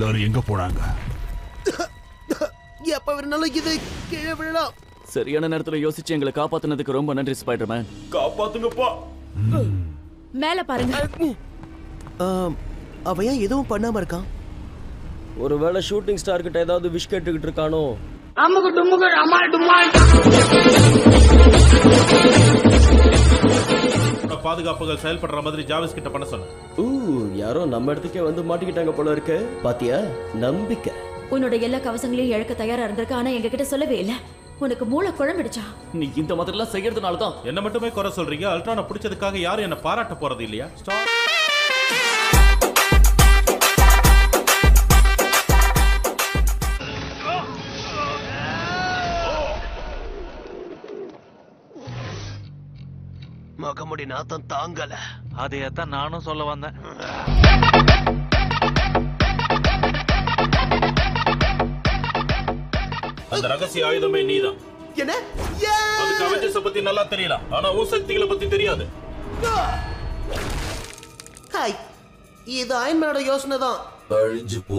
எல்லாரும் எங்க போனாங்க எப்ப வேணாலும் இது கீழே விழலாம் சரியான நேரத்துல யோசிச்சு எங்களை காப்பாத்துனதுக்கு ரொம்ப நன்றி ஸ்பைடர்மேன் காப்பாத்துங்கப்பா மேல பாருங்க ஆம், அவன் ஏன் எதுவும் பண்ணாம இருக்கான் ஒருவேளை ஷூட்டிங் ஸ்டார் கிட்ட ஏதாவது விஷ் கேட்டுக்கிட்டு இருக்கானோ பாதுகாப்புகள் செயல்படுற மாதிரி ஜாவிஸ் கிட்ட பண்ண சொன்னேன் ஊ யாரோ நம்ம இடத்துக்கே வந்து மாட்டிக்கிட்டாங்க போல இருக்கு பாத்தியா நம்பிக்கை உன்னோட எல்லா கவசங்களையும் இழக்க தயாரா இருந்திருக்க ஆனா எங்க கிட்ட சொல்லவே இல்ல உனக்கு மூளை குழம்பிடுச்சா நீ இந்த மாதிரிலாம் செய்யறதுனால தான் என்ன மட்டுமே குறை சொல்றீங்க அல்ட்ரானை பிடிச்சதுக்காக யாரும் என்ன பாராட்ட போறது இல்லையா ஸ்டார் முகமுடி நாத்தம் தாங்கல அதையத்தான் நானும் சொல்ல வந்தேன் அந்த ரகசிய ஆயுதமே நீதான் என்ன அதுக்கு அவெஞ்சர்ஸ பத்தி நல்லா தெரியலாம் ஆனா உன் சக்திகளை பத்தி தெரியாது ஹாய் இது அயன்மேனோட யோசனை தான் அழிஞ்சு போ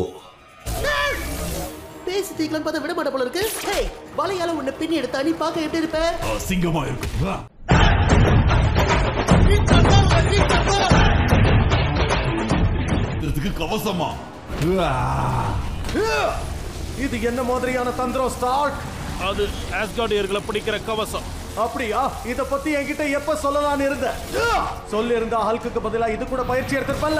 பேசி தீக்கலாம் பார்த்தா விட மாட்ட போல இருக்கு ஹேய் வலையால உன்னை பின்னி எடுத்தா நீ பார்க்க எப்படி இருப்ப அசிங்கமா இருக்கும் வா. இதுக்கு கவசமா வா. இது என்ன மாதிரியான தந்திரம் ஸ்டார்க் அது ஆஸ்கார்டியர்களை பிடிக்கிற கவசம் அப்படியா இத பத்தி என்கிட்ட எப்ப சொல்லலாம்னு இருந்த சொல்லி இருந்தா ஹல்குக்கு பதிலா இது கூட பயிற்சி எடுத்திருப்பல்ல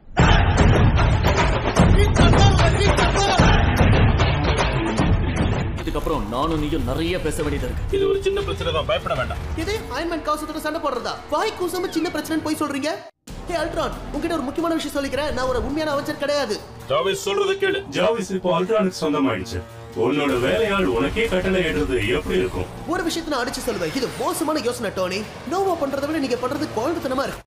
இதுக்கப்புறம் நானும் நீயும் நிறைய பேச வேண்டியது இருக்கு இது ஒரு சின்ன பிரச்சனை தான் பயப்பட வேண்டாம் இது அயன்மேன் கவசத்தோட சண்டை போடுறதா வாய் கூசாம சின்ன பிரச்சனை போய் சொல்றீங்க ஹே அல்ட்ரான் உன்கிட்ட ஒரு முக்கியமான விஷயம் சொல்லிக்கிறேன் நான் ஒரு உண்மையான அவஞ்சர் கிடையாது ஜாவிஸ் சொல்றத கேளு ஜாவிஸ் இப்போ அல்ட்ரானுக்கு சொந்தமாயிடுச்சு உன்னோட வேலையாள் உனக்கே கட்டளை இடுறது எப்படி இருக்கும் ஒரு விஷயத்தை நான் அடிச்சு சொல்லுவேன் இது மோசமான யோசனை டோனி நோவா பண்றதை விட நீங்க பண்றது குழந்தைத்தனமா இருக்கு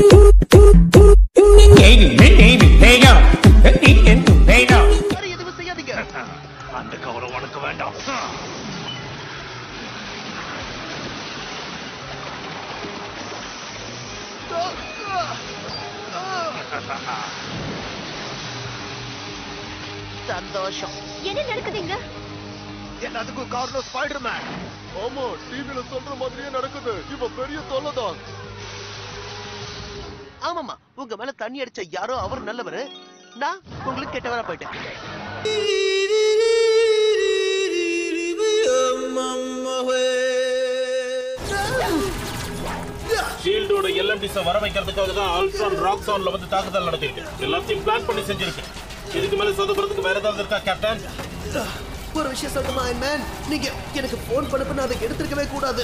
வேற எதுவும் செய்யாதீங்க அந்த கவலை உனக்கு வேண்டாம் சந்தோஷம் என்ன நடக்குதுங்க எல்லாத்துக்கும் காரணம் ஸ்பைடர்மேன் ஆமா டிவில சொல்ற மாதிரியே நடக்குது இவ பெரிய தொல்லதான் ஆமாமா உங்க மேல தண்ணி அடிச்ச யாரோ அவர் நல்லவரு நான் உங்களுக்கு கெட்டவரா போயிட்டேன் ஷீல்டோட எல்எம்டிஸ வர வைக்கிறதுக்காக தான் அல்ட்ரான் ராக் சவுண்ட்ல வந்து தாக்குதல் நடத்திருக்கு எல்லாத்தையும் பிளான் பண்ணி செஞ்சிருக்கு இதுக்கு மேல சொதப்புறதுக்கு வேற ஏதாவது இருக்கா கேப்டன் ஒரு விஷயம் சொல்லட்டுமா மேன் நீங்க எனக்கு போன் பண்ணப்ப நான் அதை எடுத்திருக்கவே கூடாது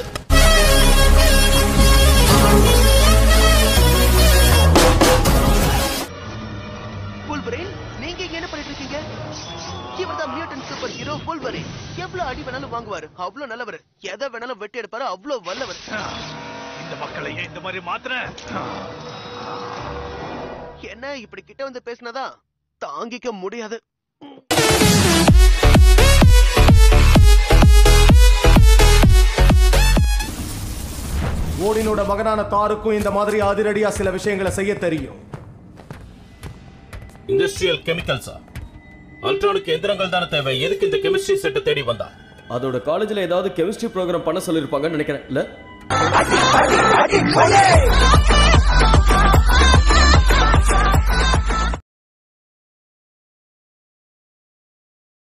புல்வரின் நீங்க இங்க என்ன பண்ணிட்டு இருக்கீங்க இவர் தான் மியூட்டன் சூப்பர் ஹீரோ புல்வரின் எவ்வளவு அடி வேணாலும் வாங்குவாரு அவ்வளவு நல்லவர் எதை வேணாலும் வெட்டி எடுப்பாரு அவ்வளவு வல்லவர் இந்த மக்களை ஏன் இந்த மாதிரி மாத்துற என்ன இப்படி கிட்ட வந்து பேசினதா தாங்கிக்க முடியாது ஓடினோட மகனான தாருக்கும் இந்த மாதிரி அதிரடியா சில விஷயங்களை செய்ய தெரியும் இண்டஸ்ட்ரியல் கெமிக்கல்ஸா அல்ட்ரானுக்கு எந்திரங்கள் தானே தேவை எதுக்கு இந்த கெமிஸ்ட்ரி செட்டை தேடி வந்தா அதோட காலேஜ்ல ஏதாவது கெமிஸ்ட்ரி ப்ரோக்ராம் பண்ண சொல்லிருப்பாங்கன்னு நினைக்கிறேன் இல்ல